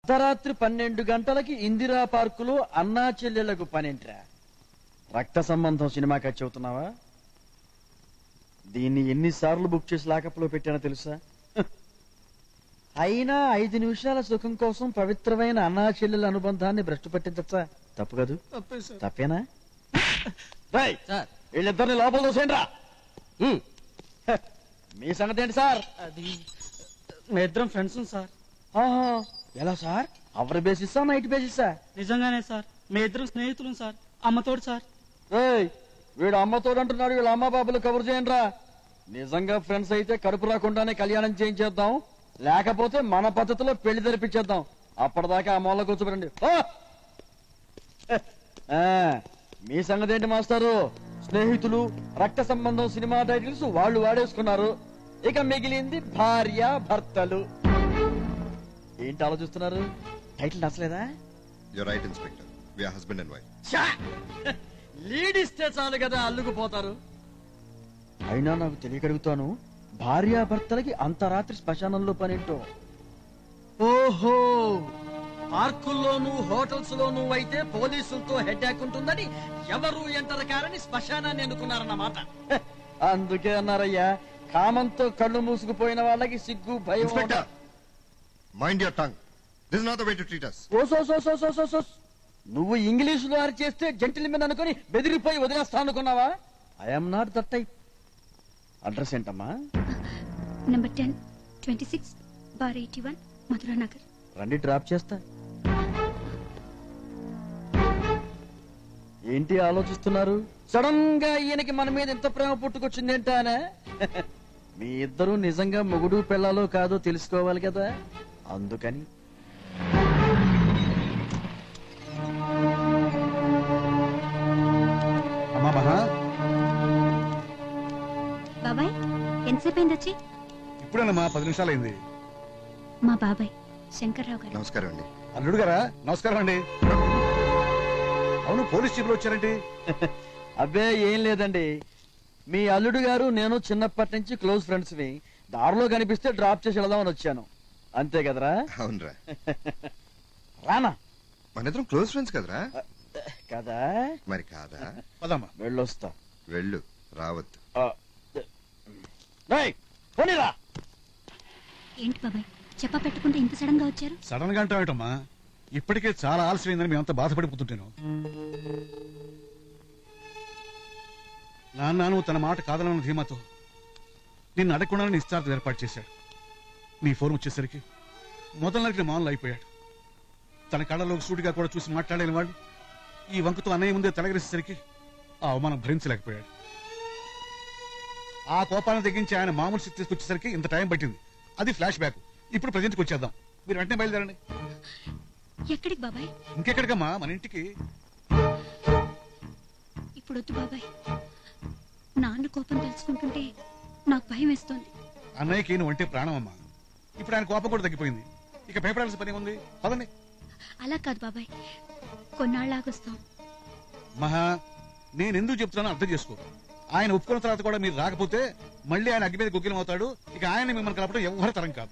అర్ధరాత్రి పన్నెండు గంటలకి ఇందిరా పార్కులో అన్నా చెల్లెళ్లకు పనేంట్రా రక్త సంబంధం సినిమా కట్ చెబుతున్నావా దీన్ని ఎన్నిసార్లు బుక్ చేసి లాకప్లో పెట్టానో తెలుసా హ్. అయినా ఐదు నిమిషాల సుఖం కోసం పవిత్రమైన అన్నా చెల్లెల అనుబంధాన్ని భ్రష్టు పట్టించచ్చా తప్పు కాదు తప్పే సార్ తప్పేనా రేయ్, సార్ వీళ్ళిద్దరిని లోపల చూసేయండి రా మీ సంగతి ఏంటి సార్ అది మీ ఇద్దరం ఫ్రెండ్స్ సార్ ఆహా, ఎలా సార్ అవర్ బేసిస్సా నైట్ బేసిస్సా నిజంగానే సార్ మీ ఇద్దరం స్నేహితులం సార్ అమ్మతోడు సార్ ఏయ్ వీడు అమ్మతోడు అంటున్నాడు వీళ్ళ అమ్మ బాబులు కబురు చేయండి రా నిజంగా ఫ్రెండ్స్ అయితే కడుపు రాకుండానే కళ్యాణం చేయించేద్దాం లేకపోతే మన పద్ధతిలో పెళ్లి జరిపించేద్దాం అప్పటిదాకా ఆ మూల కూర్చోబెరండి ఓ! ఆ, మీ సంగతి ఏంటి మాస్టారు స్నేహితులు రక్త సంబంధం సినిమా టైటిల్స్ వాళ్ళు వాడేసుకున్నారు ఇక మిగిలింది భార్య భర్తలు ఏంటి ఆలోచిస్తున్నారు టైటిల్ నచ్చలేదా your right inspector we're husband and wife ఛా! లీడ్ ఇస్తే చాలు కదా అల్లుకుపోతారు అయినా నాకు తెలియగలుగుతాను భార్యాభర్తలకి అంత రాత్రి శ్మశానంలో పనేంటో ఓహో పార్కుల్లోనూ హోటల్స్ లోనూ అయితే పోలీసులతో హెడ్డాక్ ఉంటుందని ఎవరు ఎంటర్ కారని శ్మశానాన్ని ఎన్నుకున్నారన్నమాట హె, అందుకే అన్నారయ్యా కామంతో కళ్ళు మూసుకుపోయిన వాళ్ళకి సిగ్గు భయం inspector mind your tongue this not the way to treat us oh so so so so so so. నువ్వు ఇంగ్లీషులో అరిచేస్తే జెంటిల్మెన్ అనుకుని బెదిరిపోయి వదిలేస్తా అనుకున్నావా I'm not that type address ఏంటమ్మా number ten twenty six bar eighty one Madhura Nagar రండి drop చేస్తా ఏంటి ఆలోచిస్తున్నారు సడన్ గా ఈయనకి మన మీద ఎంత ప్రేమ పుట్టుకొచ్చిందేంటానే మీ ఇద్దరు నిజంగా మొగుడు పిల్లలో కాదో తెలుసుకోవాలి కదా అందుకని అమ్మా మహా బాబాయ్ ఎంతసేపు అయింది వచ్చి ఇప్పుడేనమ్మా పది నిమిషాలు అయింది మా బాబాయ్ శంకర్రావు గారు నమస్కారం అండి అల్లుడు గారా నమస్కారం అండి అవును పోలీస్ జీపులో వచ్చారండి అబ్బే ఏం లేదండి మీ అల్లుడు గారు నేను చిన్నప్పటి నుంచి క్లోజ్ ఫ్రెండ్స్ ని దారిలో కనిపిస్తే డ్రాప్ చేసి వెళదామని వచ్చాను అంతే కదరా అవునరా రానా మన ఇద్దరం క్లోజ్ ఫ్రెండ్స్ కదరా కదా మరి కాదా పదమ్మా వెళ్ళొస్తా వెళ్ళు రావద్దు ఆ, రేయ్, పోనీరా ఏంటి బాబాయ్ చెప్ప పెట్టకుండా ఇంత సడన్ గా వచ్చారు సడన్ గా అంటావేటమ్మా ఇప్పటికే చాలా ఆలస్యమైందని మేమంతా బాధపడిపోతుంటాను నాన్న నువ్వు తన మాట కాదనన్న ధీమాతో నిన్ను అడగకుండానే నిశ్చార్థం ఏర్పాటు చేశాడు నీ ఫోన్ వచ్చేసరికి మొదలు నరికిన మామూలు అయిపోయాడు తన కళ్ళలోకి సూటిగా కూడా చూసి మాట్లాడలేని వాడు ఈ వంకతో అన్నయ్య ముందే తలగరేసేసరికి ఆ అవమానం భరించలేకపోయాడు ఆ కోపాన్ని తగ్గించి ఆయన మామూలు స్థితి తీసుకొచ్చేసరికి ఇంత టైం పట్టింది అది ఫ్లాష్ బ్యాక్ ఇప్పుడు ప్రజెంట్కి వచ్చేద్దాం మీరు వెంటనే బయలుదేరండి ఎక్కడికి బాబాయ్ ఇంకెక్కడికమ్మా మన ఇంటికి ఇప్పుడు వద్దు బాబాయ్ నాన్న కోపం తెలుసుకుంటుంటే నాకు భయం వేస్తోంది అన్నయ్యకి నువ్వు అంటే ప్రాణం అమ్మా ఇప్పుడు ఆయన కోపం కూడా తగ్గిపోయింది ఇక భయపడాల్సిన పని ఉంది పదండి అలా కాదు బాబాయ్ కొన్నాళ్ళాగొస్తాం మహా నేను ఎందుకు చెప్తున్నానో అర్థం చేసుకో ఆయన ఒప్పుకున్న తర్వాత కూడా మీరు రాకపోతే మళ్ళీ ఆయన అగ్గి మీద గుగ్గిలం అవుతాడు ఇక ఆయన మిమ్మల్ని కలపడం ఎవరి తరం కాదు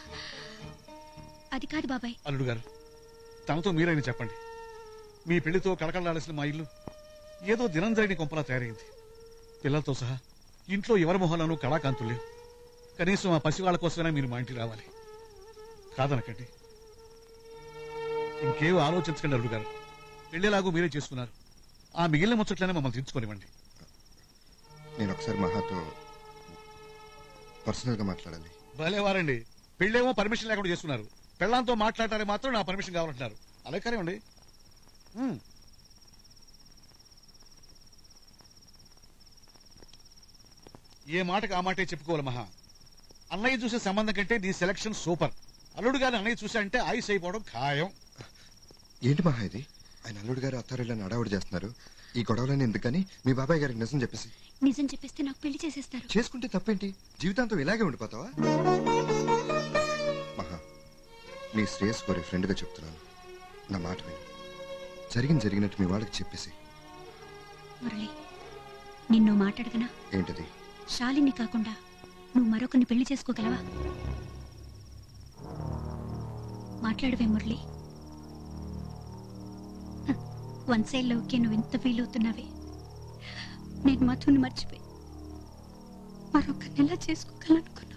అది కాదు బాబాయ్ అల్లుడు గారు తనతో మీరైనా చెప్పండి మీ పెళ్లితో కళకళలాడాల్సిన మా ఇల్లు ఏదో దినం జరిగిన కొంపలా తయారైంది పిల్లలతో సహా ఇంట్లో ఎవరి మొహాలను కళాకాంతులు లేవు కనీసం ఆ పసివాళ్ళ కోసమైనా మీరు మా ఇంటికి రావాలి కాదనకండి ఇంకేం ఆలోచించకండి అల్లుడు గారు పెళ్లిలాగూ మీరే చేసుకున్నారు ఆ మిగిలిన ముచ్చట్లనే మమ్మల్ని తీర్చుకోనివ్వండి నేను ఒకసారి మహాతో పర్సనల్ గా మాట్లాడాలి భలేవారండి పెళ్ళేమో పర్మిషన్ లేకుండా చేసుకున్నారు పెళ్ళంతో మాట్లాడటానికి మాత్రం నా పర్మిషన్ కావాలంటున్నారు అలాగే కానివ్వండి ఉమ్. ఏ మాటకు ఆ మాటే చెప్పుకోవాలి మహా అన్నయ్య చూసే సంబంధం కంటే నీ సెలక్షన్ సూపర్ అల్లుడు గారిని అన్నయ్య చూసా అంటే ఐస్ అయిపోవడం ఖాయం ఏంటి మహా ఇది ఆయన అల్లుడు గారు అత్తారిల్లని అడావుడు చేస్తున్నారు ఈ గొడవలని ఎందుకని మీ బాబాయ్ గారికి నిజం చెప్పేసి నిజం చెప్పేస్తే నాకు పెళ్లి చేసేస్తారు చేసుకుంటే తప్పేంటి జీవితాంతం ఇలాగే ఉండిపోతావా మహా నీ శ్రేయస్ కోరే ఫ్రెండ్గా చెప్తున్నాను నా మాట విని జరిగింది జరిగినట్టు మీ వాళ్ళకి చెప్పేసి మురళి నిన్ను మాట్లాడగనా ఏంటది శాలిని కాకుండా నువ్వు మరొకరిని పెళ్లి చేసుకోగలవా మాట్లాడవే మురళి వన్ సైడ్ లోకి నువ్వు ఇంత ఫీల్ అవుతున్నావే నేను మధుని మర్చిపోయి మరొక నెల చేసుకోగలనుకున్నా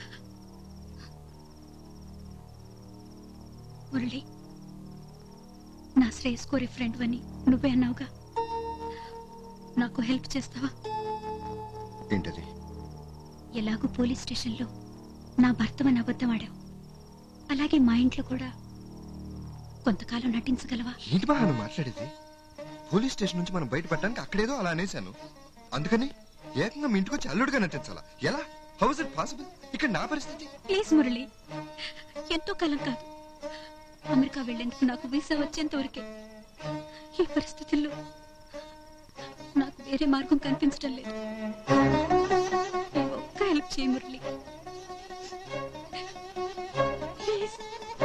మురళి నా శ్రేయస్ కోరి ఫ్రెండ్ అని నువ్వే అన్నావుగా నాకు హెల్ప్ చేస్తావా ఏంటది ఎలాగో పోలీస్ స్టేషన్లో నా భర్తవని అబద్ధం ఆడావు అలాగే మా ఇంట్లో కూడా కొంతకాలం నటించగలవా ఏంటి మహా నువ్వు మాట్లాడేది పోలీస్ స్టేషన్ నుంచి మనం బయటపడడానికి అక్కడేదో అలా అనేశాను అందుకని ఏకంగా మీ ఇంటికి వచ్చి అల్లుడుగా నటించాలా ఎలా హౌస్ ఇట్ పాసిబుల్ ఇక్కడ నా పరిస్థితి ప్లీజ్ మురళి ఎంతో కాలం కాదు అమెరికా వెళ్లేందుకు నాకు వీసా వచ్చేంత వరకే ఈ పరిస్థితుల్లో నాకు వేరే మార్గం కనిపించడం లేదు ఈ ఒక్క హెల్ప్ చేయి మురళి ప్లీజ్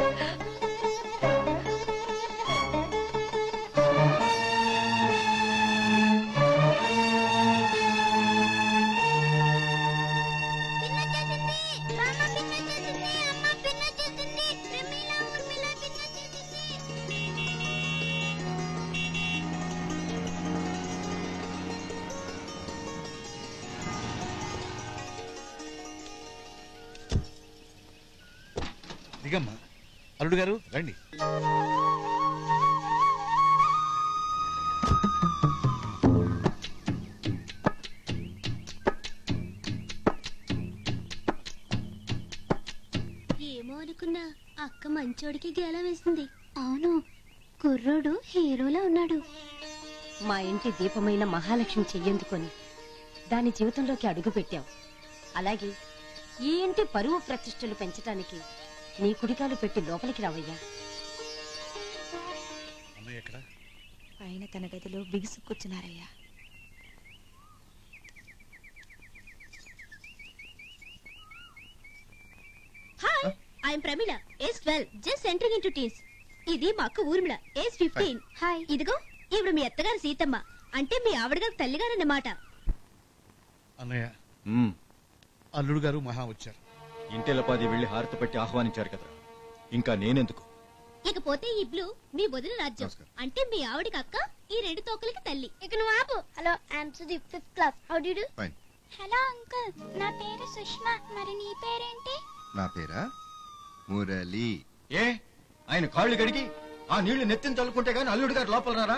దిగమ్మా అల్లుడు గారు రండి ఏమో అనుకున్నా అక్క మంచోడికి గేలం వేసింది అవును కుర్రోడు హీరోలా ఉన్నాడు మా ఇంటి దీపమైన మహాలక్ష్మి చెయ్యందుకొని దాని జీవితంలోకి అడుగు పెట్టావు అలాగే ఈ ఇంటి పరువు ప్రతిష్టలు పెంచటానికి నీ కుడికాలు పెట్టి లోపలికి రావయ్యా అన్నయ్య ఎక్కడ ఆయన తన గదిలో బిగుసు కూర్చున్నారయ్యా hi I'm Pramila age twelve just entering into teens ఇది మా అక్క ఊర్మిళ ఏజ్ ఫిఫ్టీన్ హాయ్ ఇదిగో ఇప్పుడు మీ అత్తగారు సీతమ్మ అంటే మీ ఆవిడగారు తల్లిగారన్నమాట అన్నయ్య మ్మ్. అల్లుడు గారు మహా వచ్చారు ఇంటిలపాది వెళ్లి హారతి పెట్టి ఆహ్వానించారు కదా ఇంకా నేనెందుకు ఇకపోతే ఈ బ్లూ మీ వదిన రాజ్యం నమస్కారం. అంటే మీ ఆవిడకి అక్క ఈ రెండు తోకలకి తల్లి ఇక నువ్వు ఆపు hello I'm Sudeep fifth class how do do fine hello uncle నా పేరు సుష్మా మరి నీ పేరేంటి నా పేరా మురళి ఏ ఆయన కాళ్ళు గడిగి ఆ నీళ్లు నెత్తిన చల్లుకుంటే గాని అల్లుడు గారు లోపల రారా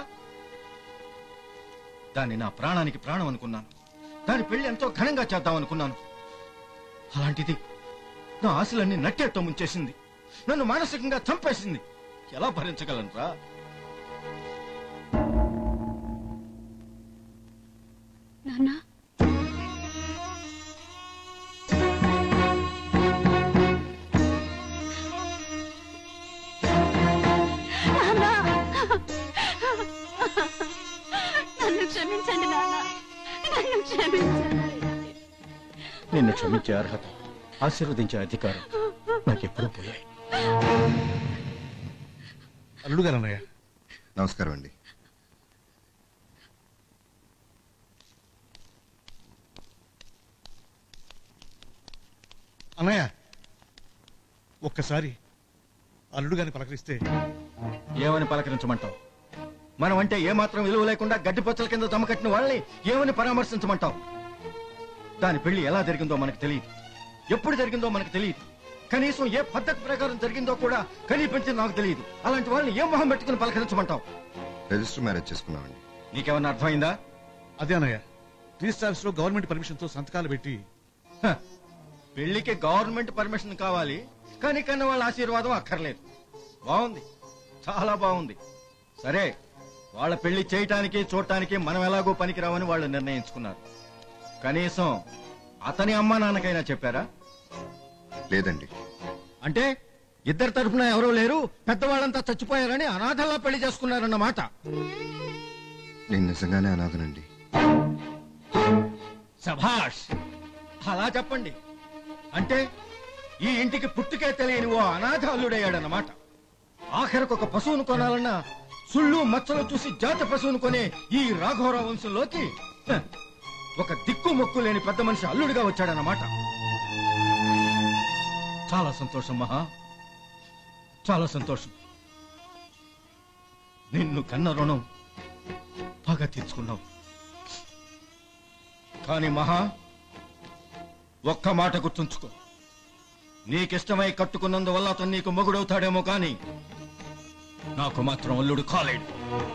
దాన్ని నా ప్రాణానికి ప్రాణం అనుకున్నాను దాని పెళ్లి ఎంతో ఘనంగా చేద్దాం అనుకున్నాను అలాంటిది నా ఆశలన్నీ నట్టేట్టు ముంచేసింది నన్ను మానసికంగా చంపేసింది ఎలా భరించగలను రా నాన్న నన్ను క్షమించండి నాన్న నన్ను క్షమించండి నిన్ను క్షమించే అర్హత ఆశీర్వదించే అధికారం నాకెప్పుడూ పోయాయి అల్లుడు గారు అన్నయ్య నమస్కారం అండి అన్నయ్య ఒక్కసారి అల్లుడు గారిని పలకరిస్తే ఏమని పలకరించమంటావు మనం అంటే ఏమాత్రం విలువ లేకుండా గడ్డిపచ్చల కింద దమకట్టిన వాళ్ళని ఏమని పరామర్శించమంటావు దాని పెళ్లి ఎలా జరిగిందో మనకు తెలియదు ఎప్పుడు జరిగిందో మనకు తెలియదు కనీసం ఏ పద్ధతి ప్రకారం జరిగిందో కూడా కనిపించింది నాకు తెలియదు అలాంటి వాళ్ళని ఏం మొహం పెట్టుకుని పలకరించమంటావు రిజిస్టర్ మ్యారేజ్ చేసుకున్నామండి నీకేమన్నా అర్థమైందా అదే అన్నయ్య రిజిస్ట్రార్స్ లో గవర్నమెంట్ పర్మిషన్ తో సంతకాలు పెట్టి హ, పెళ్లికి గవర్నమెంట్ పర్మిషన్ కావాలి కానీ కన్న వాళ్ళ ఆశీర్వాదం అక్కర్లేదు బాగుంది చాలా బాగుంది సరే వాళ్ళ పెళ్లి చేయటానికి చూడటానికి మనం ఎలాగో పనికిరావని వాళ్ళు నిర్ణయించుకున్నారు కనీసం అతని అమ్మా నాన్నకైనా చెప్పారా లేదండి అంటే ఇద్దరి తరఫున ఎవరూ లేరు పెద్దవాళ్ళంతా చచ్చిపోయారని అనాథల్లా పెళ్లి చేసుకున్నారన్నమాట నేను నిజంగానే అనాథనండి సభాష్ అలా చెప్పండి అంటే ఈ ఇంటికి పుట్టుకే తెలియని ఓ అనాథ అల్లుడయ్యాడన్నమాట ఆఖరికి ఒక పశువును కొనాలన్నా సుళ్ళు మచ్చలు చూసి జాతి పశువును కొనే ఈ రాఘవరావు వంశంలోకి హ, ఒక దిక్కు మొక్కు లేని పెద్ద మనిషి అల్లుడిగా వచ్చాడన్నమాట చాలా సంతోషం మహా చాలా సంతోషం నిన్ను కన్న రుణం బాగా తీర్చుకున్నావు కానీ మహా ఒక్క మాట గుర్తుంచుకో నీకిష్టమై కట్టుకున్నందువల్ల అతను నీకు మొగుడవుతాడేమో కానీ నాకు మాత్రం అల్లుడు కాలేడు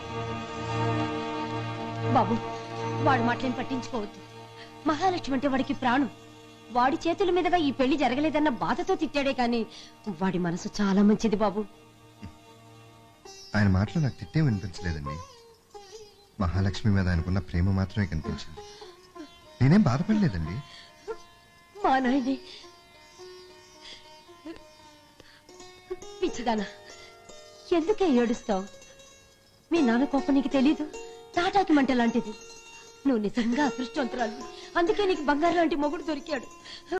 బాబు వాడు మాటలేం పట్టించుకోవద్దు మహాలక్ష్మి అంటే వాడికి ప్రాణం వాడి చేతుల మీదుగా ఈ పెళ్లి జరగలేదన్న బాధతో తిట్టాడే కానీ వాడి మనసు చాలా మంచిది బాబు ఆయన మాటలు నాకు తిట్టే వినిపించలేదండి మహాలక్ష్మి మీద ఆయనకున్న ప్రేమ మాత్రమే కనిపించింది నేనేం బాధపడలేదండి మా నాయనే పిచ్చిదానా ఎందుకే ఏడుస్తావు మీ నాన్న కోపం నీకు తెలీదు తాటాకి మంట లాంటిది నువ్వు నిజంగా అదృష్టవంతురాలు అందుకే నీకు బంగారు లాంటి మొగుడు దొరికాడు